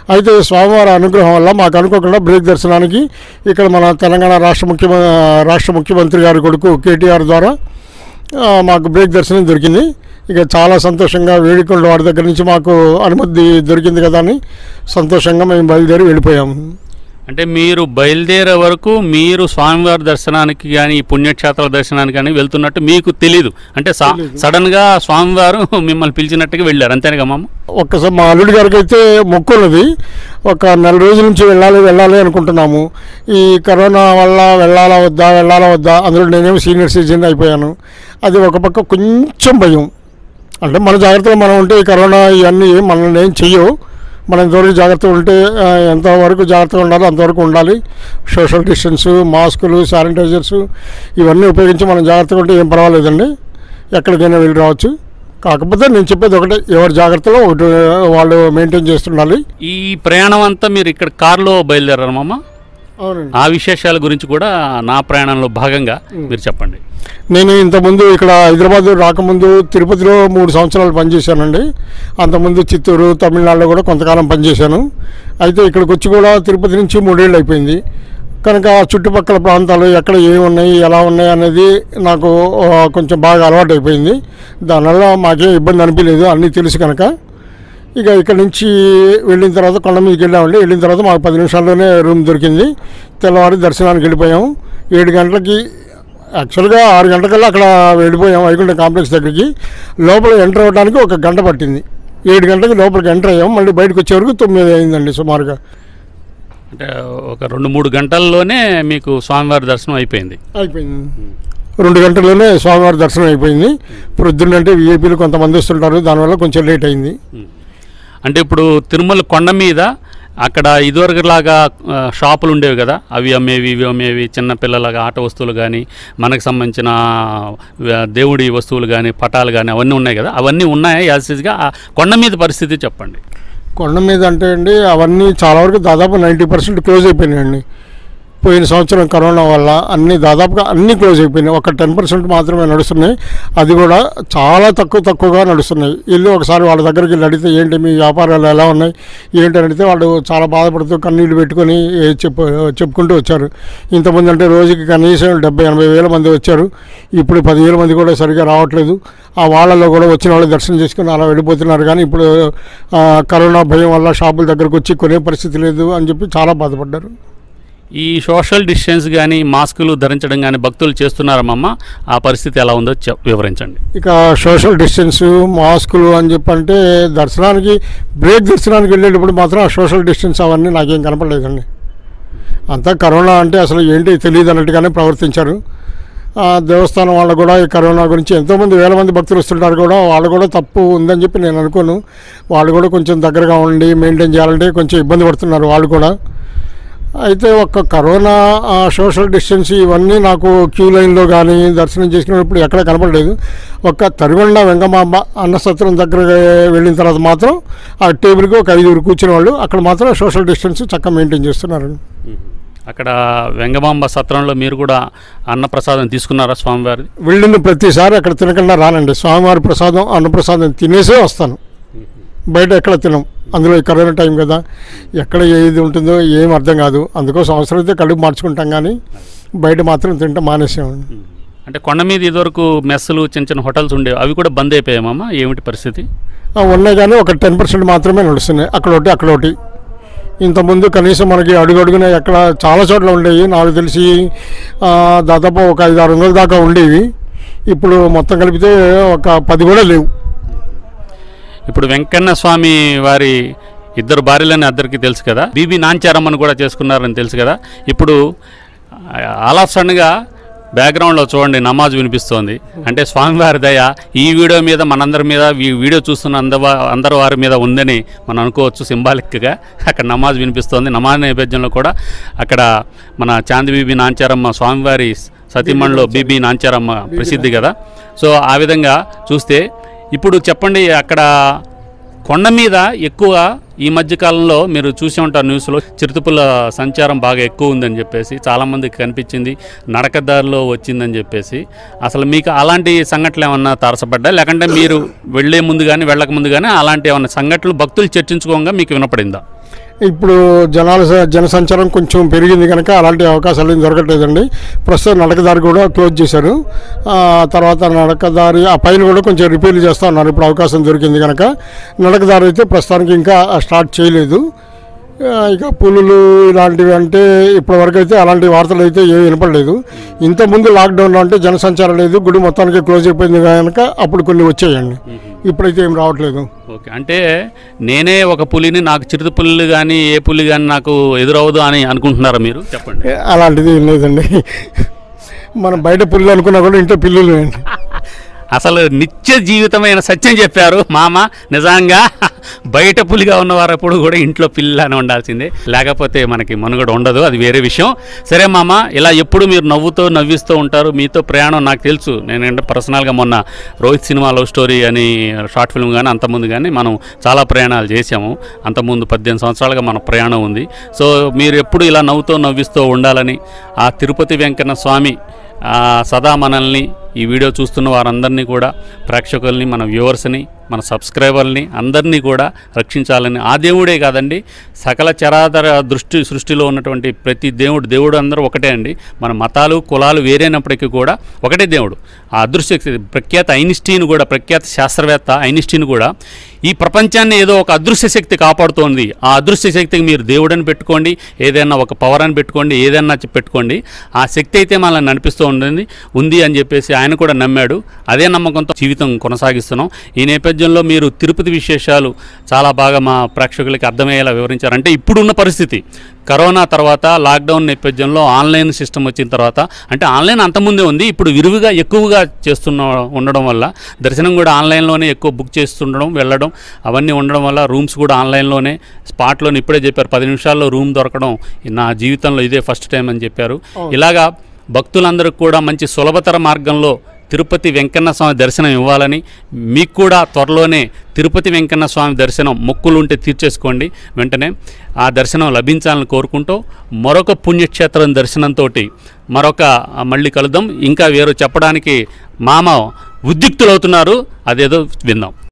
అయితే స్వామివారి అనుగ్రహం వల్ల మాకు అనుకోకుండా బ్రేక్ దర్శనానికి ఇక్కడ మన తెలంగాణ రాష్ట్ర ముఖ్య రాష్ట్ర ముఖ్యమంత్రి గారి కొడుకు కేటీఆర్ ద్వారా ఆ, మాకు బ్రేక్ దర్శనం దొరికింది ఇక చాలా సంతోషంగా వేడికొండ వాడి దగ్గర నుంచి మాకు అనుమతి దొరికింది కదా అని సంతోషంగా మేము బయలుదేరి వెళ్ళిపోయాము అంటే మీరు బయలుదేరే వరకు మీరు స్వామివారి దర్శనానికి కానీ ఈ పుణ్యక్షేత్రాల దర్శనానికి కానీ వెళ్తున్నట్టు మీకు తెలీదు అంటే సా సడన్గా స్వామివారు మిమ్మల్ని పిలిచినట్టుగా వెళ్ళారు అంతేనా మామ ఒక్కసారి మా అల్లుడి గారికి అయితే మొక్కు ఉన్నది ఒక నెల రోజుల నుంచి వెళ్ళాలి వెళ్ళాలి అనుకుంటున్నాము ఈ కరోనా వల్ల వెళ్ళాలా వద్దా వెళ్ళాలా వద్దా అందులో నేనేమో సీనియర్ సిటిజన్ అయిపోయాను అది ఒక పక్క కొంచెం భయం అంటే మన జాగ్రత్తలో మనం ఉంటే ఈ కరోనా ఇవన్నీ మనల్ని ఏం చెయ్యవు మనం ఎంతవరకు జాగ్రత్తగా ఉంటే ఆ, ఎంతవరకు జాగ్రత్తగా ఉండాలో అంతవరకు ఉండాలి సోషల్ డిస్టెన్స్ మాస్కులు శానిటైజర్స్ ఇవన్నీ ఉపయోగించి మనం జాగ్రత్తగా ఉంటే ఏం పర్వాలేదండి ఎక్కడికైనా వెళ్ళి రావచ్చు కాకపోతే నేను చెప్పేది ఒకటే ఎవరి జాగ్రత్తలో ఒకటి వాళ్ళు మెయింటైన్ చేస్తుండాలి ఈ ప్రయాణం అంతా మీరు ఇక్కడ కారులో బయలుదేరారు మామ అవునండి ఆ విశేషాల గురించి కూడా నా ప్రయాణంలో భాగంగా మీరు చెప్పండి నేను ఇంతకుముందు ఇక్కడ హైదరాబాద్ రాకముందు తిరుపతిలో మూడు సంవత్సరాలు పనిచేశానండి అంతకుముందు చిత్తూరు తమిళనాడులో కూడా కొంతకాలం పనిచేశాను అయితే ఇక్కడికి వచ్చి కూడా తిరుపతి నుంచి మూడేళ్ళు అయిపోయింది కనుక ఆ చుట్టుపక్కల ప్రాంతాలు ఎక్కడ ఏమి ఉన్నాయి ఎలా ఉన్నాయి అనేది నాకు ఆ, కొంచెం బాగా అలవాటు అయిపోయింది దానివల్ల మాకేం ఇబ్బంది అనిపించలేదు అన్నీ తెలుసు కనుక ఇక ఇక్కడ నుంచి వెళ్ళిన తర్వాత కొండ మీదకి వెళ్ళామండి వెళ్ళిన తర్వాత మాకు పది నిమిషాల్లోనే రూమ్ దొరికింది తెల్లవారి దర్శనానికి వెళ్ళిపోయాము ఏడు గంటలకి యాక్చువల్గా ఆరు గంటలకల్లా అక్కడ వెళ్ళిపోయాం వైకుంఠ కాంప్లెక్స్ దగ్గరికి లోపల ఎంటర్ అవ్వడానికి ఒక గంట పట్టింది ఏడు గంటలకి లోపలికి ఎంటర్ అయ్యాం మళ్ళీ బయటకు వచ్చే వరకు తొమ్మిది అయిందండి సుమారుగా అంటే ఒక రెండు మూడు గంటల్లోనే మీకు స్వామివారి దర్శనం అయిపోయింది అయిపోయింది రెండు గంటల్లోనే స్వామివారి దర్శనం అయిపోయింది ప్రొద్దున్నంటే విఐపీలు కొంతమంది వస్తుంటారు దానివల్ల కొంచెం లేట్ అయింది అంటే ఇప్పుడు తిరుమల కొండ మీద అక్కడ ఇదివరకులాగా ఆ, షాపులు ఉండేవి కదా అవి అమ్మేవి ఇవి అమ్మేవి చిన్న పిల్లలగా ఆట వస్తువులు కానీ మనకు సంబంధించిన ఆ, దేవుడి వస్తువులు కానీ పటాలు కానీ అవన్నీ ఉన్నాయి కదా అవన్నీ ఉన్నాయా యాసిడ్గా కొండ మీద పరిస్థితి చెప్పండి కొండ మీద అంటే అండి అవన్నీ చాలా వరకు దాదాపు నైంటీ పర్సెంట్ క్లోజ్ అయిపోయినాయండి పోయిన సంవత్సరం కరోనా వల్ల అన్ని దాదాపుగా అన్నీ క్లోజ్ అయిపోయినాయి ఒక టెన్ పర్సెంట్ మాత్రమే నడుస్తున్నాయి అది కూడా చాలా తక్కువ తక్కువగా నడుస్తున్నాయి వెళ్ళి ఒకసారి వాళ్ళ దగ్గరికి వెళ్ళి అడిగితే ఏంటి మీ వ్యాపారాలు ఎలా ఉన్నాయి ఏంటి అని అడిగితే వాళ్ళు చాలా బాధపడుతూ కన్నీళ్ళు పెట్టుకొని ఏ చెప్పు చెప్పుకుంటూ వచ్చారు ఇంతమంది అంటే రోజుకి కనీసం డెబ్బై ఎనభై వేల మంది వచ్చారు ఇప్పుడు పదివేల మంది కూడా సరిగా రావట్లేదు ఆ వాళ్ళలో కూడా వచ్చిన వాళ్ళు దర్శనం చేసుకుని అలా వెళ్ళిపోతున్నారు కానీ ఇప్పుడు ఆ, కరోనా భయం వల్ల షాపుల దగ్గరకు వచ్చి కొనే పరిస్థితి లేదు అని చెప్పి చాలా బాధపడ్డారు ఈ సోషల్ డిస్టెన్స్ కానీ మాస్కులు ధరించడం కానీ భక్తులు చేస్తున్నారమ్మా ఆ పరిస్థితి ఎలా ఉందో చెప్ వివరించండి ఇక సోషల్ డిస్టెన్స్ మాస్కులు అని చెప్పంటే దర్శనానికి బ్రేక్ దర్శనానికి వెళ్ళేటప్పుడు మాత్రం ఆ సోషల్ డిస్టెన్స్ అవన్నీ నాకేం కనపడలేదండి అంతా కరోనా అంటే అసలు ఏంటి తెలియదు అన్నట్టుగానే ప్రవర్తించారు ఆ, దేవస్థానం వాళ్ళు కూడా ఈ కరోనా గురించి ఎంతోమంది వేల మంది భక్తులు వస్తుంటారు కూడా వాళ్ళు కూడా తప్పు ఉందని చెప్పి నేను అనుకోను వాళ్ళు కూడా కొంచెం దగ్గరగా ఉండి మెయింటైన్ చేయాలంటే కొంచెం ఇబ్బంది పడుతున్నారు వాళ్ళు కూడా అయితే ఒక్క కరోనా ఆ, సోషల్ డిస్టెన్స్ ఇవన్నీ నాకు క్యూ లైన్లో కానీ దర్శనం చేసుకున్నప్పుడు ఎక్కడ కనపడలేదు ఒక్క తరిగొండ వెంగమాంబ అన్నసత్రం దగ్గర వెళ్ళిన తర్వాత మాత్రం ఆ టేబుల్కి ఒక ఐదుగురు కూర్చునే వాళ్ళు అక్కడ మాత్రం సోషల్ డిస్టెన్స్ చక్కగా మెయింటైన్ చేస్తున్నారు అక్కడ వెంగమాంబ సత్రంలో మీరు కూడా అన్నప్రసాదం తీసుకున్నారా స్వామివారి వెళ్ళిన ప్రతిసారి అక్కడ తినకుండా రానండి స్వామివారి ప్రసాదం అన్నప్రసాదం తినేసే వస్తాను బయట ఎక్కడ తినం అందులో ఈ కరోనా టైం కదా ఎక్కడ ఏది ఉంటుందో ఏం అర్థం కాదు అందుకోసం అవసరమైతే కడుపు మార్చుకుంటాం కానీ బయట మాత్రం తింటాం మానేసామండి అంటే కొండ మీద ఇదివరకు మెస్సులు చిన్న చిన్న హోటల్స్ ఉండేవి అవి కూడా బంద్ అయిపోయామమ్మా ఏమిటి పరిస్థితి ఆ, ఉన్నాయి కానీ ఒక టెన్ పర్సెంట్ మాత్రమే నడుస్తున్నాయి అక్కడ ఒకటి అక్కడ ఒకటి ఇంతకుముందు కనీసం మనకి అడుగడుగున ఎక్కడ చాలా చోట్ల ఉండేవి నాకు తెలిసి ఆ, దాదాపు ఒక ఐదు ఆరు వందల దాకా ఉండేవి ఇప్పుడు మొత్తం కలిపితే ఒక పది కూడా లేవు ఇప్పుడు వెంకన్న స్వామి వారి ఇద్దరు భార్యలని అందరికీ తెలుసు కదా బీబీ నాంచారమ్మను కూడా చేసుకున్నారని తెలుసు కదా ఇప్పుడు ఆల్ ఆఫ్ సడన్గా బ్యాక్గ్రౌండ్లో చూడండి నమాజ్ వినిపిస్తోంది అంటే స్వామివారి దయ ఈ వీడియో మీద మనందరి మీద ఈ వీడియో చూస్తున్న అందవ అందరి వారి మీద ఉందని మనం అనుకోవచ్చు సింబాలిక్గా అక్కడ నమాజ్ వినిపిస్తోంది నమాజ్ నేపథ్యంలో కూడా అక్కడ మన చాంది బీబీ నాంచారమ్మ స్వామివారి సతీమణిలో బీబీ నాంచారమ్మ ప్రసిద్ధి కదా సో ఆ విధంగా చూస్తే ఇప్పుడు చెప్పండి అక్కడ కొండ మీద ఎక్కువ ఈ మధ్య కాలంలో మీరు చూసి ఉంటారు న్యూస్లో చిరుతపుల సంచారం బాగా ఎక్కువ ఉందని చెప్పేసి చాలామందికి కనిపించింది నడకదారిలో వచ్చిందని చెప్పేసి అసలు మీకు అలాంటి సంఘటనలు ఏమన్నా తారసపడ్డా లేకంటే మీరు వెళ్ళే ముందు కానీ వెళ్ళక ముందు కానీ అలాంటి ఏమన్నా సంఘటనలు భక్తులు చర్చించుకోగా మీకు వినపడిందా ఇప్పుడు జనాల స- జనసంచారం కొంచెం పెరిగింది కనుక అలాంటి అవకాశాలు ఏం దొరకట్లేదండి ప్రస్తుతం నడకదారి కూడా క్లోజ్ చేశారు ఆ, తర్వాత నడకదారి ఆ పైన కూడా కొంచెం రిపేర్లు చేస్తా ఉన్నారు ఇప్పుడు అవకాశం దొరికింది కనుక నడకదారి అయితే ప్రస్తుతానికి ఇంకా స్టార్ట్ చేయలేదు ఆ, ఇక పులులు ఇలాంటివి అంటే ఇప్పటివరకు అయితే అలాంటి వార్తలు అయితే ఏమి వినపడలేదు ఇంతకుముందు లాక్డౌన్లో అంటే జనసంచారం లేదు గుడి మొత్తానికి క్లోజ్ అయిపోయింది కనుక అప్పుడు కొన్ని వచ్చాయండి ఇప్పుడైతే ఏం రావట్లేదు ఓకే అంటే నేనే ఒక పులిని నాకు చిరుత పుల్లు కానీ ఏ పులి కానీ నాకు ఎదురవదు అని అనుకుంటున్నారా మీరు చెప్పండి అలాంటిది ఏం లేదండి మనం బయట పుల్లు అనుకున్నా కూడా ఇంట్లో పిల్లులు అండి అసలు నిత్య జీవితమైన సత్యం చెప్పారు మామ నిజంగా బయట పులిగా ఉన్నవారు ఎప్పుడు కూడా ఇంట్లో పిల్లని ఉండాల్సిందే లేకపోతే మనకి మనుగడ ఉండదు అది వేరే విషయం సరే మామ ఇలా ఎప్పుడు మీరు నవ్వుతూ నవ్విస్తూ ఉంటారు మీతో ప్రయాణం నాకు తెలుసు నేను పర్సనల్గా మొన్న రోహిత్ సినిమా లవ్ స్టోరీ అని షార్ట్ ఫిల్మ్ కానీ అంతకుముందు కానీ మనం చాలా ప్రయాణాలు చేసాము అంతకుముందు పద్దెనిమిది సంవత్సరాలుగా మన ప్రయాణం ఉంది సో మీరు ఎప్పుడు ఇలా నవ్వుతూ నవ్విస్తూ ఉండాలని ఆ తిరుపతి వెంకన్న స్వామి ఆ, సదా మనల్ని ఈ వీడియో చూస్తున్న వారందరినీ కూడా ప్రేక్షకుల్ని మన వ్యూవర్స్ని మన సబ్స్క్రైబర్ని అందరినీ కూడా రక్షించాలని ఆ దేవుడే కాదండి సకల చరాచర దృష్టి సృష్టిలో ఉన్నటువంటి ప్రతి దేవుడు దేవుడు అందరూ ఒకటే అండి మన మతాలు కులాలు వేరైనప్పటికీ కూడా ఒకటే దేవుడు ఆ అదృశ్య శక్తి ప్రఖ్యాత ఐన్స్టీన్ కూడా ప్రఖ్యాత శాస్త్రవేత్త ఐన్స్టీన్ కూడా ఈ ప్రపంచాన్ని ఏదో ఒక అదృశ్య శక్తి కాపాడుతోంది ఆ అదృశ్య శక్తికి మీరు దేవుడని పెట్టుకోండి ఏదైనా ఒక పవర్ అని పెట్టుకోండి ఏదైనా చె- పెట్టుకోండి ఆ శక్తి అయితే మనల్ని నడిపిస్తూ ఉంటుంది ఉంది అని చెప్పేసి ఆయన కూడా నమ్మాడు అదే నమ్మకంతో జీవితం కొనసాగిస్తున్నాం ఈ నేపథ్యంలో మీరు తిరుపతి విశేషాలు చాలా బాగా మా ప్రేక్షకులకి అర్థమయ్యేలా వివరించారు అంటే ఇప్పుడున్న పరిస్థితి కరోనా తర్వాత లాక్డౌన్ నేపథ్యంలో ఆన్లైన్ సిస్టమ్ వచ్చిన తర్వాత అంటే ఆన్లైన్ అంతకుముందే ఉంది ఇప్పుడు విరివిగా ఎక్కువగా చేస్తున్న ఉండడం వల్ల దర్శనం కూడా ఆన్లైన్లోనే ఎక్కువ బుక్ చేస్తుండడం వెళ్ళడం అవన్నీ ఉండడం వల్ల రూమ్స్ కూడా ఆన్లైన్లోనే స్పాట్లోనే ఇప్పుడే చెప్పారు పది నిమిషాల్లో రూమ్ దొరకడం నా జీవితంలో ఇదే ఫస్ట్ టైం అని చెప్పారు ఇలాగా భక్తులందరికీ కూడా మంచి సులభతర మార్గంలో తిరుపతి వెంకన్న స్వామి దర్శనం ఇవ్వాలని మీకు కూడా త్వరలోనే తిరుపతి వెంకన్న స్వామి దర్శనం మొక్కులు ఉంటే తీర్చేసుకోండి వెంటనే ఆ దర్శనం లభించాలని కోరుకుంటూ మరొక పుణ్యక్షేత్రం దర్శనంతో మరొక ఆ, మళ్ళీ కలుద్దాం ఇంకా వేరు చెప్పడానికి మామ ఉద్యుక్తులవుతున్నారు అదేదో విందాం